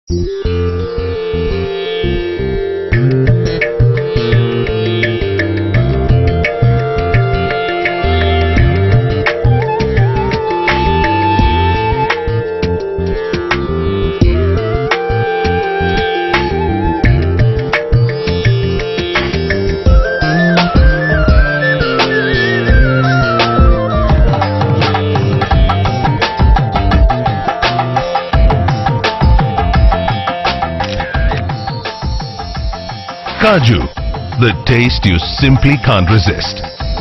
Kaju, the taste you simply can't resist.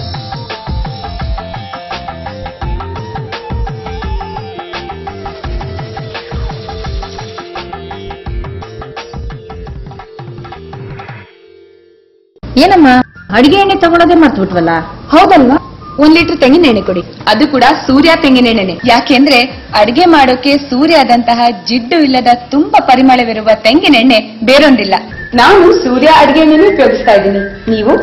ಏನಮ್ಮ ಅಡಿಗೆ ಎಣ್ಣೆ ತಗೊಳ್ಳೋದೇ ಮರ್ತ್ಬಿಟ್ವಲ್ಲ ಹೌದಲ್ವಾ ಒಂದ್ ಲೀಟರ್ ತೆಂಗಿನ ಎಣ್ಣೆ ಕೊಡಿ ಅದು ಕೂಡ ಸೂರ್ಯ ತೆಂಗಿನ ಎಣ್ಣೆನೆ ಯಾಕೆಂದ್ರೆ ಅಡಿಗೆ ಮಾಡೋಕೆ ಸೂರ್ಯದಂತಹ ಜಿಡ್ಡು ಇಲ್ಲದ ತುಂಬಾ ಪರಿಮಳವಿರುವ ತೆಂಗಿನ ಎಣ್ಣೆ ಬೇರೊಂದಿಲ್ಲ ನಾನು ಸೂರ್ಯ ಅಡಿಗೆ ಎಣ್ಣೆನೇ ಉಪಯೋಗಿಸ್ತಾ ಇದ್ದೀನಿ ನೀವು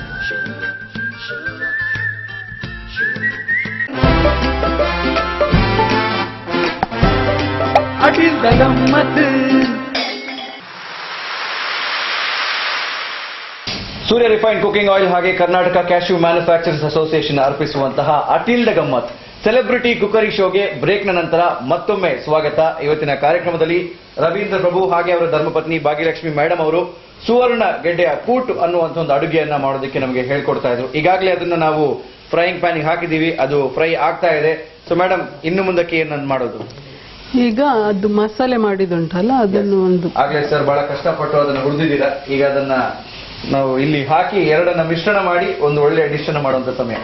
ಸೂರ್ಯ ರಿಫೈನ್ ಕುಕಿಂಗ್ ಆಯಿಲ್ ಹಾಗೆ ಕರ್ನಾಟಕ ಕ್ಯಾಶ್ಯೂ ಮ್ಯಾನುಫ್ಯಾಕ್ಚರ್ಸ್ ಅಸೋಸಿಯೇಷನ್ ಅರ್ಪಿಸುವಂತಹ ಅಟೀಲ್ಡ ಗಮ್ಮತ್ ಸೆಲೆಬ್ರಿಟಿ ಕುಕ್ಕರಿ ಶೋಗೆ ಬ್ರೇಕ್ನ ನಂತರ ಮತ್ತೊಮ್ಮೆ ಸ್ವಾಗತ ಇವತ್ತಿನ ಕಾರ್ಯಕ್ರಮದಲ್ಲಿ ರವೀಂದ್ರ ಪ್ರಭು ಹಾಗೆ ಅವರ ಧರ್ಮಪತ್ನಿ ಭಾಗ್ಯಲಕ್ಷ್ಮಿ ಮೇಡಮ್ ಅವರು ಸುವರ್ಣ ಗೆಡ್ಡೆಯ ಕೂಟ್ ಅನ್ನುವಂಥ ಒಂದು ಅಡುಗೆಯನ್ನ ಮಾಡೋದಕ್ಕೆ ನಮಗೆ ಹೇಳ್ಕೊಡ್ತಾ ಇದ್ರು ಈಗಾಗಲೇ ಅದನ್ನ ನಾವು ಫ್ರೈಯಿಂಗ್ ಪ್ಯಾನಿಗೆ ಹಾಕಿದೀವಿ ಅದು ಫ್ರೈ ಆಗ್ತಾ ಇದೆ ಸೊ ಮೇಡಮ್ ಇನ್ನು ಮುಂದಕ್ಕೆ ಏನನ್ನ ಮಾಡೋದು ಈಗ ಅದು ಮಸಾಲೆ ಮಾಡಿದುಂಟಲ್ಲ ಅದನ್ನು ಒಂದು ಆಗ್ಲೇ ಸರ್ ಬಹಳ ಕಷ್ಟಪಟ್ಟು ಅದನ್ನ ಹುರಿದಿದ್ದೀರಾ ಈಗ ಅದನ್ನ ನಾವು ಇಲ್ಲಿ ಹಾಕಿ ಎರಡನ್ನ ಮಿಶ್ರಣ ಮಾಡಿ ಒಂದು ಒಳ್ಳೆ ಡಿಶ್ ಅನ್ನ ಮಾಡುವಂತ ಸಮಯ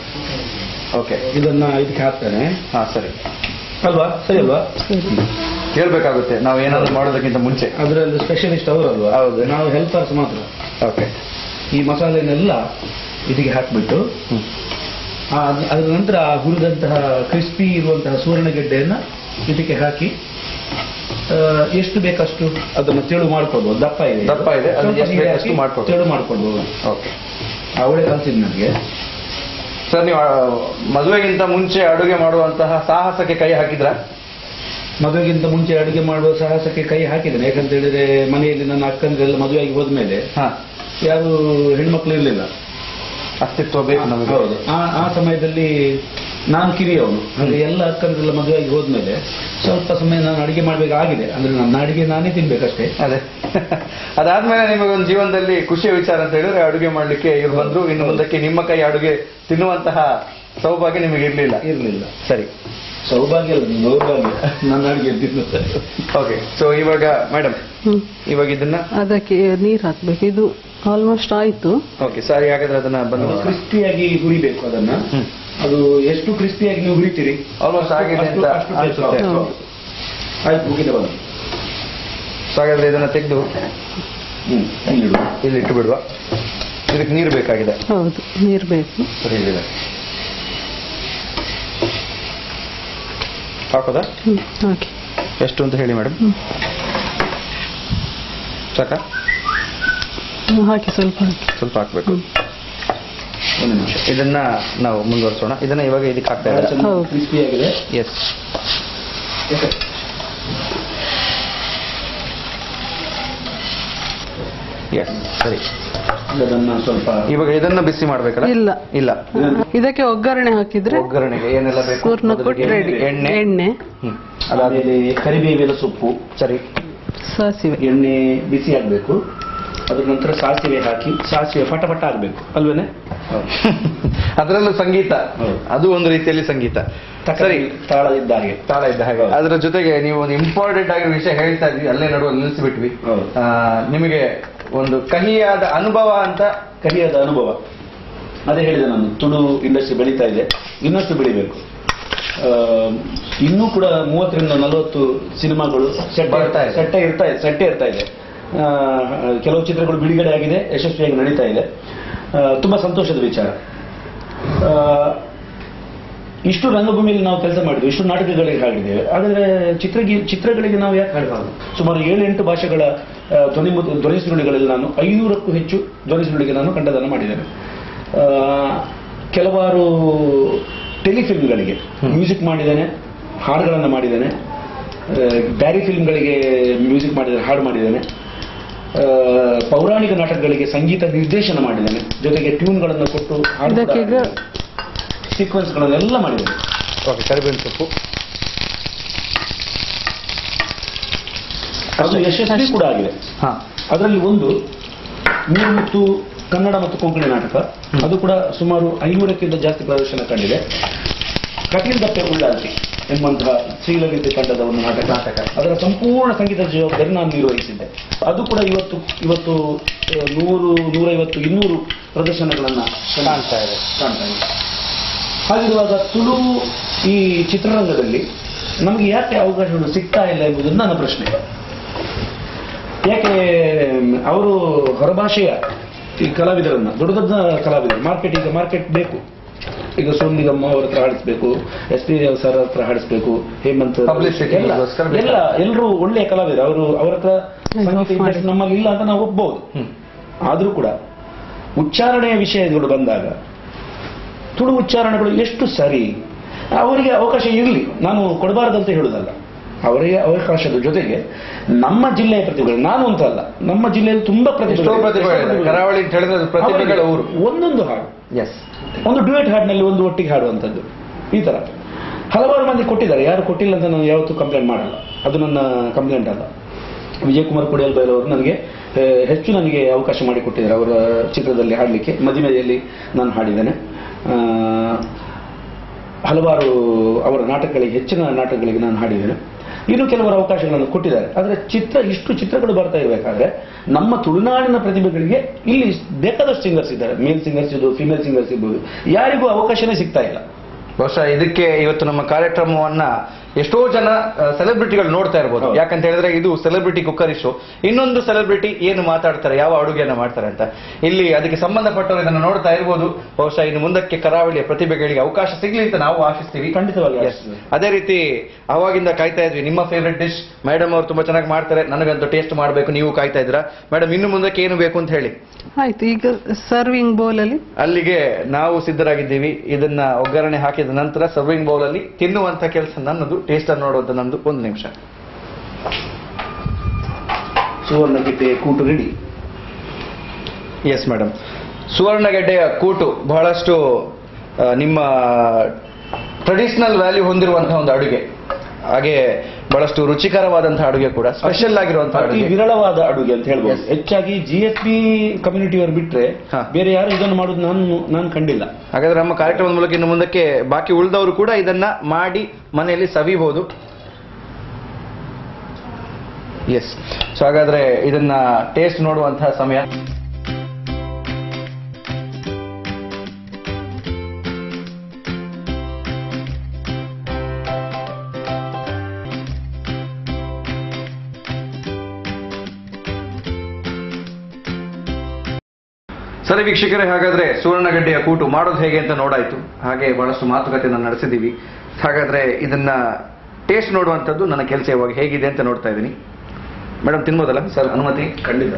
ಓಕೆ ಇದನ್ನ ಇದಕ್ಕೆ ಹಾಕ್ತಾನೆ ಹಾ ಸರಿ ಅಲ್ವಾ ಸರಿ ಅಲ್ವಾ ಹೇಳ್ಬೇಕಾಗುತ್ತೆ ನಾವು ಏನಾದ್ರು ಮಾಡೋದಕ್ಕಿಂತ ಮುಂಚೆ ಅದರಲ್ಲಿ ಸ್ಪೆಷಲಿಸ್ಟ್ ಅವರಲ್ವಾ ಹೌದು. ನಾವು ಹೆಲ್ಪರ್ಸ್ ಮಾತ್ರ ಓಕೆ ಈ ಮಸಾಲೆನೆಲ್ಲ ಇದಕ್ಕೆ ಹಾಕ್ಬಿಟ್ಟು ಆ, ಅದ್- ಅದ್ರ ನಂತರ ಆ ಹುರಿದಂತಹ ಕ್ರಿಸ್ಪಿ ಇರುವಂತಹ ಸುವರ್ಣಗೆಡ್ಡೆಯನ್ನ ಇದಕ್ಕೆ ಹಾಕಿ ಆ, ಎಷ್ಟು ಬೇಕಷ್ಟು ಅದನ್ನ ತೆಳು ಮಾಡ್ಕೊಳ್ಬಹುದು ದಪ್ಪ ಇದೆ ಇದು. ದಪ್ಪ ಇದೆ, ಅದು ಸ್ವಲ್ಪ ಎಷ್ಟು ನೀರು ಬೇಕಷ್ಟು ಹಾಕಿ ಮಾಡ್ಕೊಳ್ಬೋದು. ತೆಳು ಮಾಡ್ಕೊಳ್ಬಹುದು ಓಕೆ ಅವಳೆ ಕಲ್ಸಿದ್ ನನಗೆ ಸರ್ ನೀವು ಆ, ಮದುವೆಗಿಂತ ಮುಂಚೆ ಅಡುಗೆ ಮಾಡುವಂತಹ ಸಾಹಸಕ್ಕೆ ಕೈ ಹಾಕಿದ್ರ ಮದುವೆಗಿಂತ ಮುಂಚೆ ಅಡುಗೆ ಮಾಡುವ ಸಾಹಸಕ್ಕೆ ಕೈ ಹಾಕಿದ್ದೇನೆ ಯಾಕಂತ ಹೇಳಿದ್ರೆ ಮನೆಯಲ್ಲಿ ನನ್ನ ಅಕ್ಕಂದ್ರೆಲ್ಲ ಮದುವೆಯಾಗಿ ಹೋದ್ಮೇಲೆ ಹಾ ಯಾರು ಹೆಣ್ಮಕ್ಳು ಇರಲಿಲ್ಲ ಅಸ್ತಿತ್ವ ಬೇಕು ನಮಗೆ ಹೌದು ಆ ಆ ಸಮಯದಲ್ಲಿ ನಾನು ಕಿರಿಯವನು ಹಾಗೆ ಎಲ್ಲ ಅಕ್ಕಂದ್ರೆಲ್ಲ ಮದುವೆಯಾಗಿ ಹೋದ್ಮೇಲೆ ಸ್ವಲ್ಪ ಸಮಯ ನಾನು ಅಡಿಗೆ ಮಾಡ್ಬೇಕಾಗಿದೆ ಅಂದ್ರೆ ನನ್ನ ಅಡಿಗೆ ನಾನೇ ತಿನ್ಬೇಕಷ್ಟೇ ಅದೇ ಅದಾದ್ಮೇಲೆ ನಿಮಗೆ ಒಂದು ಜೀವನದಲ್ಲಿ ಖುಷಿಯ ವಿಚಾರ ಅಂತ ಹೇಳಿದ್ರೆ ಅಡುಗೆ ಮಾಡ್ಲಿಕ್ಕೆ ಇವ್ರು ಬಂದ್ರು ಇನ್ನು ಮುಂದಕ್ಕೆ ನಿಮ್ಮ ಕೈ ಅಡುಗೆ ತಿನ್ನುವಂತಹ ಸೌಭಾಗ್ಯ ನಿಮಗೆ ಇರ್ಲಿಲ್ಲ ಇರಲಿಲ್ಲ ಸರಿ ಸೌಭಾಗ್ಯ ಅಲ್ಲ ದೌರ್ಭಾಗ್ಯ ನನ್ನ ಅಡಿಗೆ ತಿನ್ನುತ್ತೆ ಓಕೆ ಸೊ ಇವಾಗ ಮೇಡಮ್ ಹ್ಮ್. ಇವಾಗ ಇದನ್ನ ಅದಕ್ಕೆ ನೀರು ಹಾಕ್ಬೇಕು ಇದು ಆಲ್ಮೋಸ್ಟ್ ಆಯ್ತು ಓಕೆ ಸರಿ ಹಾಗಾದ್ರೆ ಅದನ್ನ ಬಂದು ಕ್ರಿಸ್ಪಿಯಾಗಿ ಹುರಿಬೇಕು ಅದನ್ನ ಹ್ಮ್. ಅದು ಎಷ್ಟು ಕ್ರಿಸ್ಪಿಯಾಗಿ ನೀವು ಹುರಿತೀರಿ ಆಲ್ಮೋಸ್ಟ್ ಆಗಿದೆ ಅಷ್ಟು- ಅಂತ ಅಷ್ಟು ಅನ್ಸುತ್ತೆ ಹೌದು. ಆಯ್ತು ಮುಗಿದ ಬಂದು ಸೊ ಹಾಗಾದ್ರೆ ಇದನ್ನ ತೆಗೆದು ಹ್ಮ್ ಇಲ್ಲಿಡು. ಇಲ್ಲಿ ಇಟ್ಟು ಬಿಡುವ ಇದಕ್ಕೆ ನೀರು ಬೇಕಾಗಿದೆ ಹೌದು ನೀರು ಬೇಕು ಸರಿ ಇಲ್ಲಿದೆ ಹಾಕೋದಾ ಹ್ಮ್, ಹಾಕಿ ಎಷ್ಟು ಅಂತ ಹೇಳಿ ಮೇಡಮ್ ಸಾಕ ಹ್ಮ್, ಹಾಕಿ ಸ್ವಲ್ಪ ಹಾಕಿ ಸ್ವಲ್ಪ ಹಾಕ್ಬೇಕು ಒಂದು ನಿಮಿಷ ಇದನ್ನ ನಾವು ಮುಂದುವರಿಸೋಣ ಇದನ್ನ ಇವಾಗ ಇದಕ್ಕೆ ಹಾಕ್ತಾ ಬಹಳ ಇದ್ದಾರೆ ಚೆನ್ನಾಗಿ ಹೌದು. ಕ್ರಿಸ್ಪಿಯಾಗಿದೆ ಎಸ್ ಎಸ್ ಸರಿ ಅದನ್ನ ಸ್ವಲ್ಪ ಇವಾಗ ಇದನ್ನ ಬಿಸಿ ಮಾಡ್ಬೇಕಲ್ಲ ಇಲ್ಲ. ಇಲ್ಲ ಇದಕ್ಕೆ ಒಗ್ಗರಣೆ ಹಾಕಿದ್ರೆ ಒಗ್ಗರಣೆಗೆ ಏನೆಲ್ಲ ಬೇಕು ಸೂರ್ಣ ಕೊಟ್ಟು ಮೊದಲಿಗೆ ರೆಡಿ ಎಣ್ಣೆ ಎಣ್ಣೆ ಹ್ಮ್ ಅದಾದ್ಮೇಲೆ ಆಮೇಲೆ ಕರಿಬೇವಿನ ಸೊಪ್ಪು ಸರಿ ಸಾಸಿವೆ ಎಣ್ಣೆ ಬಿಸಿ ಆಗಬೇಕು ಅದ್ರ ನಂತರ ಸಾಸಿವೆ ಹಾಕಿ ಸಾಸಿವೆ ಫಟ ಫಟ ಆಗಬೇಕು ಅಲ್ವೇನೆ ಅದರಲ್ಲೂ ಸಂಗೀತ ಹೌದು. ಅದು ಒಂದು ರೀತಿಯಲ್ಲಿ ಸಂಗೀತ ಸರಿ ಸರಿ ತಾಳ ಇದ್ದ ಹಾಗೆ ತಾಳ ಇದ್ದ ಹಾಗೆ ಹೌದು. ಅದರ ಜೊತೆಗೆ ನೀವು ಒಂದು ಇಂಪಾರ್ಟೆಂಟ್ ಆಗಿರೋ ವಿಷಯ ಹೇಳ್ತಾ ಇದ್ವಿ ಅಲ್ಲೇ ನಡುವೆ ನಿಲ್ಲಿಸಿಬಿಟ್ವಿ ಹೌದು. ಆ, ನಿಮಗೆ ಒಂದು ಕಹಿಯಾದ ಅನುಭವ ಅಂತ ಕಹಿಯಾದ ಅನುಭವ ಅದೇ ಹೇಳಿದೆ ನಾನು ತುಳು ಇಂಡಸ್ಟ್ರಿ ಬೆಳೀತಾ ಇದೆ ಇನ್ನಷ್ಟು ಬೆಳಿಬೇಕು ಆ, ಇನ್ನೂ ಕೂಡ ಮೂವತ್ತರಿಂದ ನಲವತ್ತು ಸಿನಿಮಾಗಳು ಸೆಟ್ ಬರ್ತಾ ಇದೆ. ಸೆಟ್ಟೆ ಇರ್ತಾ ಇದೆ ಸೆಟ್ಟೆ ಇರ್ತಾ ಇದೆ ಆ, ಕೆಲವು ಚಿತ್ರಗಳು ಬಿಡುಗಡೆ ಆಗಿದೆ ಯಶಸ್ವಿಯಾಗಿ ನಡೀತಾ ಇದೆ ಆ, ತುಂಬಾ ಸಂತೋಷದ ವಿಚಾರ ಆ, ಇಷ್ಟು ರಂಗಭೂಮಿಯಲ್ಲಿ ನಾವು ಕೆಲಸ ಮಾಡಿದ್ವಿ ಇಷ್ಟು ನಾಟಕಗಳಿಗೆ ಹಾಡಿದ್ದೇವೆ ಆದರೆ ಚಿತ್ರಗಿ ಚಿತ್ರಗಳಿಗೆ ನಾವು ಯಾಕೆ ಹಾಡಬಾರ್ದು ಸುಮಾರು ಏಳು ಎಂಟು ಭಾಷೆಗಳ ಆ, ಧ್ವನಿ ಮುದ್- ಧ್ವನಿ ಸುರುಳಿಗಳಲ್ಲಿ ನಾನು ಐನೂರಕ್ಕೂ ಹೆಚ್ಚು ಧ್ವನಿ ಸುರುಳಿಗೆ ನಾನು ಕಂಠದಾನ ಮಾಡಿದ್ದೇನೆ ಆ, ಕೆಲವಾರು ಟೆಲಿಫಿಲ್ಮ್ಗಳಿಗೆ ಮ್ಯೂಸಿಕ್ ಮಾಡಿದ್ದೇನೆ ಹಾಡುಗಳನ್ನು ಮಾಡಿದ್ದೇನೆ ಬ್ಯಾರಿ ಫಿಲ್ಮ್ಗಳಿಗೆ ಮ್ಯೂಸಿಕ್ ಮಾಡಿದ್ದಾನೆ ಹಾಡು ಮಾಡಿದ್ದಾನೆ ಆ, ಪೌರಾಣಿಕ ನಾಟಕಗಳಿಗೆ ಸಂಗೀತ ನಿರ್ದೇಶನ ಮಾಡಿದ್ದಾನೆ ಜೊತೆಗೆ ಟ್ಯೂನ್ಗಳನ್ನು ಕೊಟ್ಟು ಇದಕ್ಕೀಗ ಸೀಕ್ವೆನ್ಸ್ಗಳನ್ನೆಲ್ಲ ಮಾಡಿದ್ದಾನೆ ಓಕೆ ಕರಿಬೇವಿನ ಸೊಪ್ಪು ಅದು ಯಶಸ್ವಿ ಕೂಡ ಆಗಿದೆ ಹಾ ಅದರಲ್ಲಿ ಒಂದು ಮೂರು ಮತ್ತು ಕನ್ನಡ ಮತ್ತು ಕೊಂಕಣಿ ನಾಟಕ ಅದು ಕೂಡ ಸುಮಾರು ಐನೂರಕ್ಕಿಂತ ಜಾಸ್ತಿ ಪ್ರದರ್ಶನ ಕಂಡಿದೆ ಕಟೀಲ್ ದಪ್ಪೆ ಉಳ್ಳಾಲ್ತಿ ಎಂಬಂತಹ ಶ್ರೀಲಲಿತೆ ತಂಡದ ಒಂದು ನಾಟಕ ನಾಟಕ. ಅದರ ಸಂಪೂರ್ಣ ಸಂಗೀತ ಜವಾಬ್ದಾರಿ ನಾನು ನಿರ್ವಹಿಸಿದ್ದೆ ಅದು ಕೂಡ ಇವತ್ತು ಇವತ್ತು ಆ, ನೂರು ನೂರೈವತ್ತು ಇನ್ನೂರು ಪ್ರದರ್ಶನಗಳನ್ನ ಕಾಣ್ತಾ ಇದೆ ಕಾಣ್ತಾ ಇದೆ ಹಾಗಿರುವಾಗ ತುಳು ಈ ಚಿತ್ರರಂಗದಲ್ಲಿ ನಮಗೆ ಯಾಕೆ ಅವಕಾಶಗಳು ಸಿಗ್ತಾ ಇಲ್ಲ ಎಂಬುದು ನನ್ನ ಪ್ರಶ್ನೆ ಯಾಕೆ ಅವರು ಹೊರಭಾಷೆಯ ಈ ಕಲಾವಿದರನ್ನ ದೊಡ್ಡ ದೊಡ್ಡ ಕಲಾವಿದರು ಮಾರ್ಕೆಟ್ ಈಗ ಮಾರ್ಕೆಟ್ ಬೇಕು ಈಗ ಸೋನಿಗಮ್ಮ ಅವ್ರ ಹತ್ರ ಹಾಡಿಸ್ಬೇಕು ಎಸ್ ಪಿ ಸರ್ ಹತ್ರ ಹಾಡಿಸ್ಬೇಕು ಹೇಮಂತ್ Publicity ಎಲ್ಲ ಗೋಸ್ಕರ ಬೇಕಾ? ಎಲ್ಲ ಎಲ್ಲರೂ ಒಳ್ಳೆಯ ಕಲಾವಿದರು ಅವರು ಅವರ ಹತ್ರ ಸಂಗೀತ interest ನಮ್ಮಲ್ಲಿ ಇಲ್ಲ ಅಂತ ನಾವು ಒಪ್ಬಹುದು ಹ್ಮ್. ಆದ್ರೂ ಕೂಡ ಉಚ್ಚಾರಣೆಯ ವಿಷಯಗಳು ಬಂದಾಗ ತುಳು ಉಚ್ಚಾರಣೆಗಳು ಎಷ್ಟು ಸರಿ ಅವರಿಗೆ ಅವಕಾಶ ಇರಲಿ ನಾನು ಕೊಡಬಾರದಂತ ಹೇಳುದಲ್ಲ ಅವರಿಗೆ ಅವಕಾಶದ ಜೊತೆಗೆ ನಮ್ಮ ಜಿಲ್ಲೆಯ ಪ್ರತಿಭೆಗಳು ನಾನು ಅಂತ ಅಲ್ಲ ನಮ್ಮ ಜಿಲ್ಲೆಯಲ್ಲಿ ತುಂಬಾ ಎಷ್ಟೋ ಪ್ರತಿಭೆಗಳಿದೆ. ಕರಾವಳಿ ಅಂತ ಹೇಳಿದ್ರೆ ಅದು ಪ್ರತಿಭೆಗಳ ಊರು. ಒಂದೊಂದು ಹಾಡು ಎಸ್ ಒಂದು ಡ್ಯೂಯೆಟ್ ಹಾಡಿನಲ್ಲಿ ಒಂದು ಒಟ್ಟಿಗೆ ಹಾಡುವಂಥದ್ದು ಈ ತರ ಹಲವಾರು ಮಂದಿ ಕೊಟ್ಟಿದ್ದಾರೆ ಯಾರು ಕೊಟ್ಟಿಲ್ಲ ಅಂತ ನಾನು ಯಾವತ್ತೂ ಕಂಪ್ಲೇಂಟ್ ಮಾಡಲ್ಲ ಅದು ನನ್ನ ಕಂಪ್ಲೇಂಟ್ ಅಲ್ಲ ವಿಜಯ್ ಕುಮಾರ್ ಕೊಡಿಯಲ್ ಬೈಲವರು ನನಗೆ ಆ, ಹೆಚ್ಚು ನನಗೆ ಅವಕಾಶ ಮಾಡಿಕೊಟ್ಟಿದ್ದಾರೆ ಅವರ ಚಿತ್ರದಲ್ಲಿ ಹಾಡಲಿಕ್ಕೆ ಮದಿಮೆಯಲ್ಲಿ ನಾನು ಹಾಡಿದ್ದೇನೆ ಆ, ಹಲವಾರು ಅವರ ನಾಟಕಗಳಿಗೆ ಹೆಚ್ಚಿನ ನಾಟಕಗಳಿಗೆ ನಾನು ಹಾಡಿದ್ದೇನೆ ಇನ್ನು ಕೆಲವರು ಅವಕಾಶಗಳನ್ನು ಕೊಟ್ಟಿದ್ದಾರೆ ಆದರೆ ಚಿತ್ರ ಇಷ್ಟು ಚಿತ್ರಗಳು ಬರ್ತಾ ಇರಬೇಕಾದ್ರೆ ನಮ್ಮ ತುಳುನಾಡಿನ ಪ್ರತಿಭೆಗಳಿಗೆ ಇಲ್ಲಿ ಬೇಕಾದಷ್ಟು ಸಿಂಗರ್ಸ್ ಇದ್ದಾರೆ ಮೇಲ್ ಸಿಂಗರ್ಸ್ ಇರ್ಬೋದು ಫಿಮೇಲ್ ಸಿಂಗರ್ಸ್ ಇರ್ಬೋದು ಯಾರಿಗೂ ಅವಕಾಶನೇ ಸಿಗ್ತಾ ಇಲ್ಲ ಬಹುಶಃ ಇದಕ್ಕೆ ಇವತ್ತು ನಮ್ಮ ಕಾರ್ಯಕ್ರಮವನ್ನ ಎಷ್ಟೋ ಜನ ಸೆಲೆಬ್ರಿಟಿಗಳು ನೋಡ್ತಾ ಇರ್ಬೋದು ಹೌದು. ಯಾಕಂತ ಹೇಳಿದ್ರೆ ಇದು ಸೆಲೆಬ್ರಿಟಿ ಕುಕ್ಕರಿ ಶೋ ಇನ್ನೊಂದು ಸೆಲೆಬ್ರಿಟಿ ಏನು ಮಾತಾಡ್ತಾರೆ ಯಾವ ಅಡುಗೆಯನ್ನ ಮಾಡ್ತಾರೆ ಅಂತ ಇಲ್ಲಿ ಅದಕ್ಕೆ ಸಂಬಂಧಪಟ್ಟವರು ಇದನ್ನು ನೋಡ್ತಾ ಇರ್ಬೋದು ಬಹುಶಃ ಇನ್ನು ಮುಂದಕ್ಕೆ ಕರಾವಳಿಯ ಪ್ರತಿಭೆಗಳಿಗೆ ಅವಕಾಶ ಸಿಗ್ಲಿ ಅಂತ ನಾವು ಆಶಿಸ್ತೀವಿ ಖಂಡಿತವಾಗಿ Yes. ಆಶಿಸ್ತೀವಿ. ಅದೇ ರೀತಿ ಅವಾಗಿಂದ ಕಾಯ್ತಾ ಇದ್ವಿ ನಿಮ್ಮ ಫೇವ್ರೆಟ್ ಡಿಶ್ ಮೇಡಮ್ ಅವರು ತುಂಬಾ ಚೆನ್ನಾಗಿ ಮಾಡ್ತಾರೆ ನನಗಂತೂ ಟೇಸ್ಟ್ ಮಾಡಬೇಕು ನೀವು ಕಾಯ್ತಾ ಇದ್ದೀರಾ ಮೇಡಮ್ ಇನ್ನು ಮುಂದಕ್ಕೆ ಏನು ಬೇಕು ಅಂತ ಹೇಳಿ ಆಯ್ತು ಈಗ ಸರ್ವಿಂಗ್ ಬೌಲ್ ಅಲ್ಲಿ ಅಲ್ಲಿಗೆ ನಾವು ಸಿದ್ಧರಾಗಿದ್ದೀವಿ ಇದನ್ನ ಒಗ್ಗರಣೆ ಹಾಕಿದ ನಂತರ ಸರ್ವಿಂಗ್ ಬೌಲ್ ಅಲ್ಲಿ ತಿನ್ನುವಂತ ಕೆಲಸ ನನ್ನದು ಟೇಸ್ಟ್ ಅನ್ನು ನೋಡುವಂತ ನಂದು ಒಂದು ನಿಮಿಷ ಸುವರ್ಣಗಿಟ್ಟೆ ಕೂಟು ರೆಡಿ ಎಸ್ ಮೇಡಮ್ ಸುವರ್ಣಗೆಡ್ಡೆಯ ಕೂಟು ಬಹಳಷ್ಟು ಆ, ನಿಮ್ಮ ಟ್ರೆಡಿಷನಲ್ ವ್ಯಾಲ್ಯೂ ಹೊಂದಿರುವಂತಹ ಒಂದು ಅಡುಗೆ ಹಾಗೆ ಬಹಳಷ್ಟು ರುಚಿಕರವಾದಂತಹ ಅಡುಗೆ ಕೂಡ ಸ್ಪೆಷಲ್ ಆಗಿರುವಂತಹ ಅತಿ ಅಡುಗೆ ವಿರಳವಾದ ಅಡುಗೆ ಅಂತ ಹೇಳ್ಬೋದು Yes. ಹೆಚ್ಚಾಗಿ ಜಿ ಎಸ್ ಬಿ ಕಮ್ಯುನಿಟಿಯವರು ಬಿಟ್ರೆ ಹಾ. ಬೇರೆ ಯಾರು ಇದನ್ನು ಮಾಡೋದು ನಾನು ನಾನು ಕಂಡಿಲ್ಲ ಹಾಗಾದ್ರೆ ನಮ್ಮ ಕಾರ್ಯಕ್ರಮದ ಮೂಲಕ ಇನ್ನು ಮುಂದಕ್ಕೆ ಬಾಕಿ ಉಳಿದವರು ಕೂಡ ಇದನ್ನ ಮಾಡಿ ಮನೆಯಲ್ಲಿ ಸವಿಬಹುದು ಎಸ್ ಸೊ ಹಾಗಾದ್ರೆ ಇದನ್ನ ಟೇಸ್ಟ್ ನೋಡುವಂತಹ ಸಮಯ ಸರಿ ವೀಕ್ಷಕರೇ ಹಾಗಾದ್ರೆ ಸುವರ್ಣಗಡ್ಡೆಯ ಕೂಟು ಮಾಡೋದು ಹೇಗೆ ಅಂತ ನೋಡಾಯ್ತು ಹಾಗೆ ಬಹಳಷ್ಟು ಮಾತುಕತೆಯನ್ನು ನಡೆಸಿದ್ದೀವಿ ಹಾಗಾದ್ರೆ ಇದನ್ನ ಟೇಸ್ಟ್ ನೋಡುವಂಥದ್ದು ನನ್ನ ಕೆಲಸ ಇವಾಗ ಹೇಗಿದೆ ಅಂತ ನೋಡ್ತಾ ಇದ್ದೀನಿ ಮೇಡಮ್ ತಿನ್ಬೋದಲ್ಲ ಸರ್ ಅನುಮತಿ ಖಂಡಿತ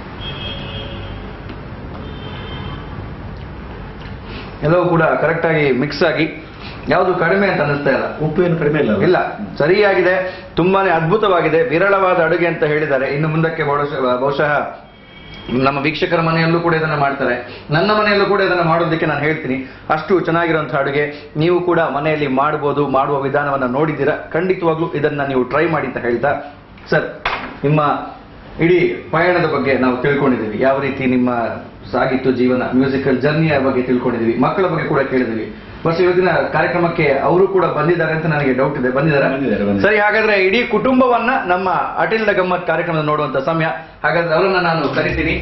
ಎಲ್ಲವೂ ಕೂಡ ಕರೆಕ್ಟಾಗಿ ಮಿಕ್ಸ್ ಆಗಿ ಯಾವುದು ಕಡಿಮೆ ಅಂತ ಅನ್ನಿಸ್ತಾ ಇಲ್ಲ ಉಪ್ಪು ಏನು ಕಡಿಮೆ ಇಲ್ಲ ಇಲ್ಲ ಸರಿಯಾಗಿದೆ ತುಂಬಾನೇ ಅದ್ಭುತವಾಗಿದೆ ವಿರಳವಾದ ಅಡುಗೆ ಅಂತ ಹೇಳಿದ್ದಾರೆ ಇನ್ನು ಮುಂದಕ್ಕೆ ಬಹುಶಃ ಬಹುಶಃ ನಮ್ಮ ವೀಕ್ಷಕರ ಮನೆಯಲ್ಲೂ ಕೂಡ ಇದನ್ನ ಮಾಡ್ತಾರೆ ನನ್ನ ಮನೆಯಲ್ಲೂ ಕೂಡ ಇದನ್ನ ಮಾಡೋದಕ್ಕೆ ನಾನು ಹೇಳ್ತೀನಿ ಅಷ್ಟು ಚೆನ್ನಾಗಿರುವಂತಹ ಅಡುಗೆ ನೀವು ಕೂಡ ಮನೆಯಲ್ಲಿ ಮಾಡಬಹುದು ಮಾಡುವ ವಿಧಾನವನ್ನ ನೋಡಿದ್ದೀರಾ ಖಂಡಿತವಾಗ್ಲೂ ಇದನ್ನ ನೀವು ಟ್ರೈ ಮಾಡಿ ಅಂತ ಹೇಳ್ತಾ ಸರ್ ನಿಮ್ಮ ಇಡೀ ಪಯಣದ ಬಗ್ಗೆ ನಾವು ತಿಳ್ಕೊಂಡಿದ್ದೀವಿ ಯಾವ ರೀತಿ ನಿಮ್ಮ ಸಾಗಿತ್ತು ಜೀವನ ಮ್ಯೂಸಿಕಲ್ ಜರ್ನಿಯ ಬಗ್ಗೆ ತಿಳ್ಕೊಂಡಿದ್ದೀವಿ ಮಕ್ಕಳ ಬಗ್ಗೆ ಕೂಡ ಕೇಳಿದ್ದೀವಿ ಬಸ್ ಇವತ್ತಿನ ಕಾರ್ಯಕ್ರಮಕ್ಕೆ ಅವರು ಕೂಡ ಬಂದಿದ್ದಾರೆ ಅಂತ ನನಗೆ ಡೌಟ್ ಇದೆ ಬಂದಿದ್ದಾರೆ ಬಂದಿದ್ದಾರೆ, ಬಂದಿದ್ದಾರೆ. ಸರಿ ಹಾಗಾದ್ರೆ ಇಡೀ ಕುಟುಂಬವನ್ನ ನಮ್ಮ ಅಟಿಲ್ ದ ಗಮ್ಮತ್ ಕಾರ್ಯಕ್ರಮದ ನೋಡುವಂತ ಸಮಯ ಹಾಗಾದ್ರೆ ಅವರನ್ನ ನಾನು ಕರಿತೀನಿ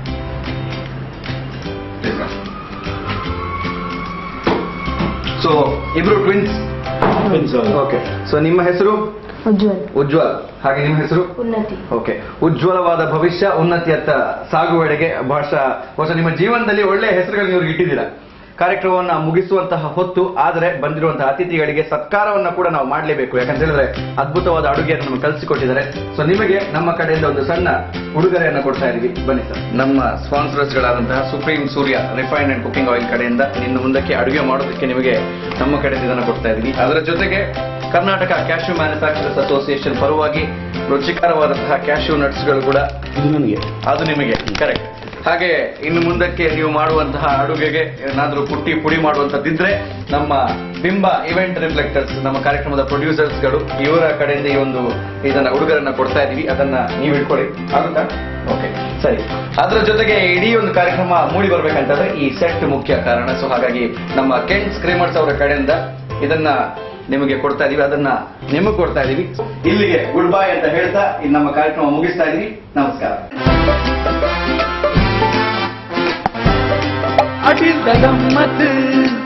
ಸೊ ಇಬ್ರು ಟ್ವಿನ್ಸ್ Twins ಅವರು. ಓಕೆ ಸೊ ನಿಮ್ಮ ಹೆಸರು ಉಜ್ವಲ್ ಉಜ್ವಲ್ ಹಾಗೆ ನಿಮ್ಮ ಹೆಸರು ಉನ್ನತಿ ಓಕೆ ಉಜ್ವಲವಾದ ಭವಿಷ್ಯ ಉನ್ನತಿಯತ್ತ ಸಾಗುವೆಡೆಗೆ ಬಹುಶಃ ಬಹುಶಃ ನಿಮ್ಮ ಜೀವನದಲ್ಲಿ ಒಳ್ಳೆಯ ಹೆಸರುಗಳನ್ನು ಇವ್ರಿಗೆ ಇಟ್ಟಿದ್ದೀರಾ ಕಾರ್ಯಕ್ರಮವನ್ನ ಮುಗಿಸುವಂತಹ ಹೊತ್ತು ಆದರೆ ಬಂದಿರುವಂತಹ ಅತಿಥಿಗಳಿಗೆ ಸತ್ಕಾರವನ್ನ ಕೂಡ ನಾವು ಮಾಡಲೇಬೇಕು ಯಾಕಂತ ಹೇಳಿದ್ರೆ ಅದ್ಭುತವಾದ ಅಡುಗೆಯನ್ನು ನಮಗೆ ಕಲಿಸಿಕೊಟ್ಟಿದ್ದಾರೆ ಸೊ ನಿಮಗೆ ನಮ್ಮ ಕಡೆಯಿಂದ ಒಂದು ಸಣ್ಣ ಉಡುಗೊರೆಯನ್ನು ಕೊಡ್ತಾ ಇದೀವಿ ಬನ್ನಿ ಸರ್ ನಮ್ಮ ಸ್ಪಾನ್ಸರ್ಸ್ ಗಳಾದಂತಹ Supreme Surya refined and cooking oil ಕಡೆಯಿಂದ ಇನ್ನು ಮುಂದಕ್ಕೆ ಅಡುಗೆ ಮಾಡೋದಕ್ಕೆ ನಿಮಗೆ ನಮ್ಮ ಕಡೆಯಿಂದ ಇದನ್ನು ಕೊಡ್ತಾ ಇದೀವಿ ಅದರ ಜೊತೆಗೆ ಕರ್ನಾಟಕ ಕ್ಯಾಶ್ಯೂ ಮ್ಯಾನುಫ್ಯಾಕ್ಚರರ್ಸ್ ಅಸೋಸಿಯೇಷನ್ ಪರವಾಗಿ ರುಚಿಕರವಾದಂತಹ ಕ್ಯಾಶ್ಯೂ ನಟ್ಸ್ಗಳು ಕೂಡ ಇದು ನನಗೆ ಅದು ನಿಮಗೆ ಕರೆಕ್ಟ್ ಹಾಗೆ ಇನ್ನು ಮುಂದಕ್ಕೆ ನೀವು ಮಾಡುವಂತಹ ಅಡುಗೆಗೆ ಏನಾದ್ರೂ ಪುಟ್ಟಿ ಪುಡಿ ಮಾಡುವಂತದ್ದಿದ್ರೆ ನಮ್ಮ ಬಿಂಬ ಇವೆಂಟ್ ರಿಫ್ಲೆಕ್ಟರ್ಸ್ ನಮ್ಮ ಕಾರ್ಯಕ್ರಮದ ಪ್ರೊಡ್ಯೂಸರ್ಸ್ ಗಳು ಇವರ ಕಡೆಯಿಂದ ಈ ಒಂದು ಇದನ್ನ ಉಡುಗೊರೆಯನ್ನ ಕೊಡ್ತಾ ಇದೀವಿ ಅದನ್ನ ನೀವು ಇಟ್ಕೊಳ್ಳಿ ಆಗುತ್ತಾ ಓಕೆ ಸರಿ ಅದರ ಜೊತೆಗೆ ಇಡೀ ಒಂದು ಕಾರ್ಯಕ್ರಮ ಮೂಡಿ ಬರ್ಬೇಕಂತಂದ್ರೆ ಈ ಸೆಟ್ ಮುಖ್ಯ ಕಾರಣ ಸೊ ಹಾಗಾಗಿ ನಮ್ಮ ಕೆಂಟ್ ಸ್ಕ್ರೀಮರ್ಸ್ ಅವರ ಕಡೆಯಿಂದ ಇದನ್ನ ನಿಮಗೆ ಕೊಡ್ತಾ ಇದೀವಿ ಅದನ್ನ ನಿಮಗೆ ಕೊಡ್ತಾ ಇದೀವಿ ಇಲ್ಲಿಗೆ ಗುಡ್ ಬೈ ಅಂತ ಹೇಳ್ತಾ ಈ ನಮ್ಮ ಕಾರ್ಯಕ್ರಮ ಮುಗಿಸ್ತಾ ಇದೀವಿ ನಮಸ್ಕಾರ ಅಡಿಲ್ ಗಮ್ಮತ್